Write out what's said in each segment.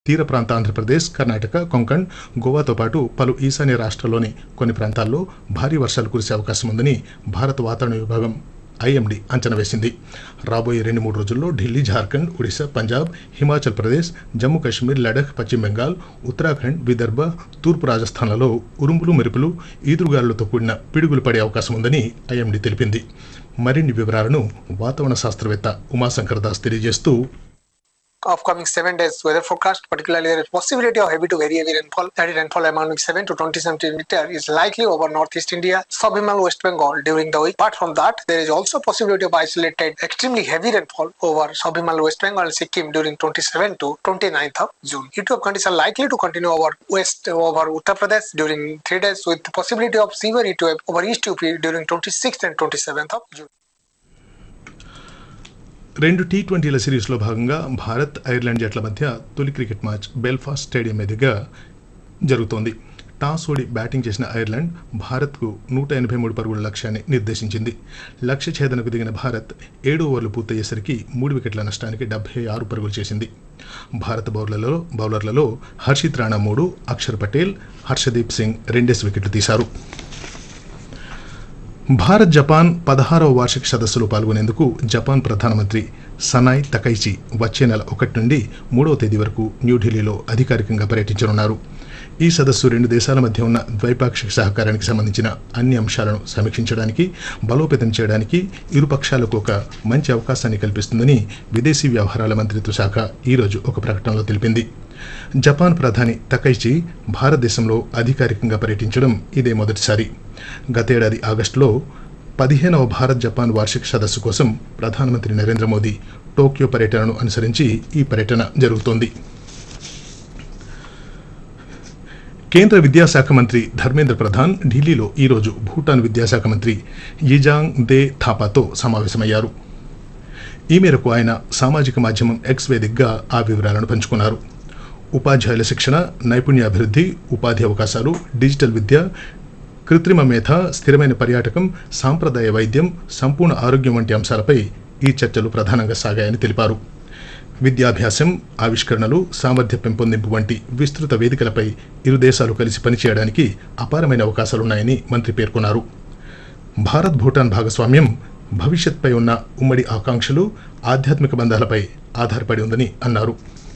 తీర ప్రాంత ఆంధ్రప్రదేశ్ కర్ణాటక కొంకణ్ గోవాతో పాటు పలు ఈశాన్య రాష్ట్రాల్లోని కొన్ని ప్రాంతాల్లో భారీ వర్షాలు కురిసే అవకాశం ఉందని భారత వాతావరణ విభాగం ఐఎండీ అంచనా వేసింది రాబోయే రెండు మూడు రోజుల్లో ఢిల్లీ జార్ఖండ్ ఒడిశా పంజాబ్ హిమాచల్ ప్రదేశ్ జమ్మూ కాశ్మీర్ లడఖ్ పశ్చిమ బెంగాల్ ఉత్తరాఖండ్ విదర్భ తూర్పు రాజస్థాన్లలో ఉరుములు మెరుపులు ఈదురుగాలులతో కూడిన పిడుగులు పడే అవకాశం ఉందని ఐఎండీ తెలిపింది మరిన్ని వివరాలను వాతావరణ శాస్త్రవేత్త ఉమాశంకర్ దాస్ తెలియజేస్తూ upcoming seven days weather forecast, particularly there is possibility of heavy to very heavy rainfall. That is rainfall amounting 7 to 20 centimeter is likely over northeast India, sub-Himal West Bengal during the week. Apart from that, there is also possibility of isolated extremely heavy rainfall over sub-Himal West Bengal and Sikkim during 27 to 29th of June. Heat wave conditions are likely to continue over west over Uttar Pradesh during three days with the possibility of severe heat wave over East UP during 26th and 27th of June. రెండు T ట్వంటీల సిరీస్లో భాగంగా Bharat Ireland జట్ల మధ్య తొలి cricket match Belfast stadium మీదుగా జరుగుతోంది toss ఓడి బ్యాటింగ్ చేసిన ఐర్లాండ్ భారత్కు నూట ఎనభై మూడు పరుగుల లక్ష్యాన్ని నిర్దేశించింది లక్ష్య ఛేదనకు దిగిన భారత్ ఏడు ఓవర్లు పూర్తయ్యేసరికి మూడు వికెట్ల నష్టానికి డెబ్బై ఆరు పరుగులు చేసింది భారత బౌలర్లలో బౌలర్లలో హర్షిత్ రాణా మూడు అక్షర్ పటేల్ హర్షదీప్ సింగ్ రెండేసి వికెట్లు తీశారు భారత్ జపాన్ పదహారవ వార్షిక సదస్సులో పాల్గొనేందుకు జపాన్ ప్రధానమంత్రి సనాయ్ తకైచి వచ్చే నెల ఒకటి నుండి మూడవ తేదీ వరకు న్యూఢిల్లీలో అధికారికంగా పర్యటించనున్నారు ఈ సదస్సు రెండు దేశాల మధ్య ఉన్న ద్వైపాక్షిక సహకారానికి సంబంధించిన అన్ని అంశాలను సమీక్షించడానికి బలోపేతం చేయడానికి ఇరు పక్షాలకు ఒక మంచి అవకాశాన్ని కల్పిస్తుందని విదేశీ వ్యవహారాల మంత్రిత్వ శాఖ ఈరోజు ఒక ప్రకటనలో తెలిపింది జపాన్ ప్రధాని తకైచి భారతదేశంలో అధికారికంగా పర్యటించడం ఇదే మొదటిసారి గతేడాది ఆగస్టులో పదిహేనవ భారత్ జపాన్ వార్షిక సదస్సు కోసం ప్రధానమంత్రి నరేంద్ర మోదీ టోక్యో పర్యటనను అనుసరించి ఈ పర్యటన జరుగుతోంది కేంద్ర విద్యాశాఖ మంత్రి ధర్మేంద్ర ప్రధాన్ ఢిల్లీలో ఈరోజు భూటాన్ విద్యాశాఖ మంత్రి yiజాంగ్ దే థాపాతో సమావేశమయ్యారు ఈ మేరకు ఆయన సామాజిక మాధ్యమం ఎక్స్ వేదికగా ఆ వివరాలను పంచుకున్నారు ఉపాధ్యాయుల శిక్షణ నైపుణ్యాభివృద్ధి ఉపాధి అవకాశాలు డిజిటల్ విద్య కృత్రిమ మేధ స్థిరమైన పర్యాటకం సాంప్రదాయ వైద్యం సంపూర్ణ ఆరోగ్యం వంటి అంశాలపై ఈ చర్చలు ప్రధానంగా సాగాయని తెలిపారు విద్యాభ్యాసం ఆవిష్కరణలు సామర్థ్య పెంపొందింపు వంటి విస్తృత వేదికలపై ఇరు దేశాలు కలిసి పనిచేయడానికి అపారమైన అవకాశాలున్నాయని మంత్రి పేర్కొన్నారు భారత్ భూటాన్ భాగస్వామ్యం భవిష్యత్పై ఉన్న ఉమ్మడి ఆకాంక్షలు ఆధ్యాత్మిక బంధాలపై ఆధారపడి ఉందని అన్నారు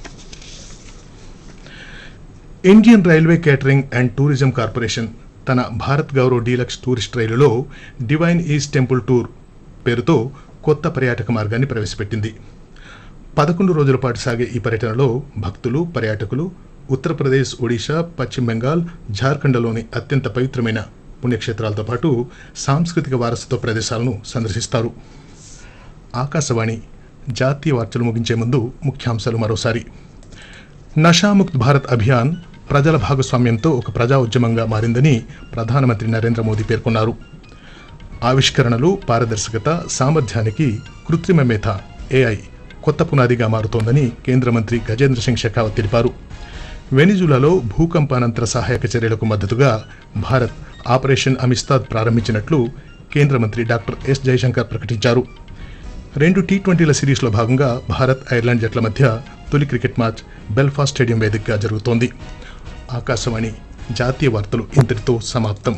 Indian railway catering and tourism corporation తన భారత్ గౌరవ్ డీలక్స్ టూరిస్ట్ రైలులో డివైన్ ఈస్ట్ టెంపుల్ టూర్ పేరుతో కొత్త పర్యాటక మార్గాన్ని ప్రవేశపెట్టింది పదకొండు రోజుల పాటు సాగే ఈ పర్యటనలో భక్తులు పర్యాటకులు ఉత్తరప్రదేశ్ ఒడిశా పశ్చిమ బెంగాల్ జార్ఖండ్లోని అత్యంత పవిత్రమైన పుణ్యక్షేత్రాలతో పాటు సాంస్కృతిక వారసత్వ ప్రదేశాలను సందర్శిస్తారు ఆకాశవాణి జాతీయ వార్తలు ముగించే ముందు ముఖ్యాంశాలు మరోసారి నషాముక్త్ భారత్ అభియాన్ ప్రజల భాగస్వామ్యంతో ఒక ప్రజా ఉద్యమంగా మారిందని ప్రధానమంత్రి నరేంద్ర మోదీ పేర్కొన్నారు ఆవిష్కరణలు పారదర్శకత సామర్థ్యానికి కృత్రిమ మేధ ఏఐ కొత్త పునాదిగా మారుతోందని కేంద్ర మంత్రి గజేంద్ర సింగ్ షెకావత్ తెలిపారు వెనిజులాలో భూకంపానంతర సహాయక చర్యలకు మద్దతుగా భారత్ ఆపరేషన్ అమిస్తాద్ ప్రారంభించినట్లు కేంద్ర మంత్రి డాక్టర్ ఎస్ జయశంకర్ ప్రకటించారు రెండు టీ ట్వంటీల సిరీస్లో భాగంగా భారత్ ఐర్లాండ్ జట్ల మధ్య తొలి క్రికెట్ మ్యాచ్ బెల్ఫాస్ట్ స్టేడియం వేదికగా జరుగుతోంది ఆకాశవాణి జాతీయ వార్తలు ఇంతటితో సమాప్తం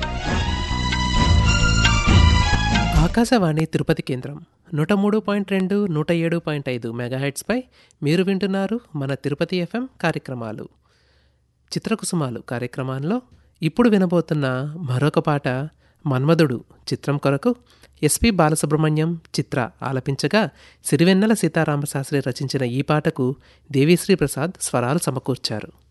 ఆకాశవాణి తిరుపతి కేంద్రం నూట మూడు పాయింట్ రెండు నూట ఏడు పాయింట్ ఐదు మెగాహెట్స్పై మీరు వింటున్నారు మన తిరుపతి ఎఫ్ఎం కార్యక్రమాలు చిత్రకుసుమాలు కార్యక్రమాల్లో ఇప్పుడు వినబోతున్న మరొక పాట మన్మధుడు చిత్రం కొరకు ఎస్పి బాలసుబ్రహ్మణ్యం చిత్ర ఆలపించగా సిరివెన్నెల సీతారామశాస్త్రి రచించిన ఈ పాటకు దేవిశ్రీ ప్రసాద్ స్వరాలు సమకూర్చారు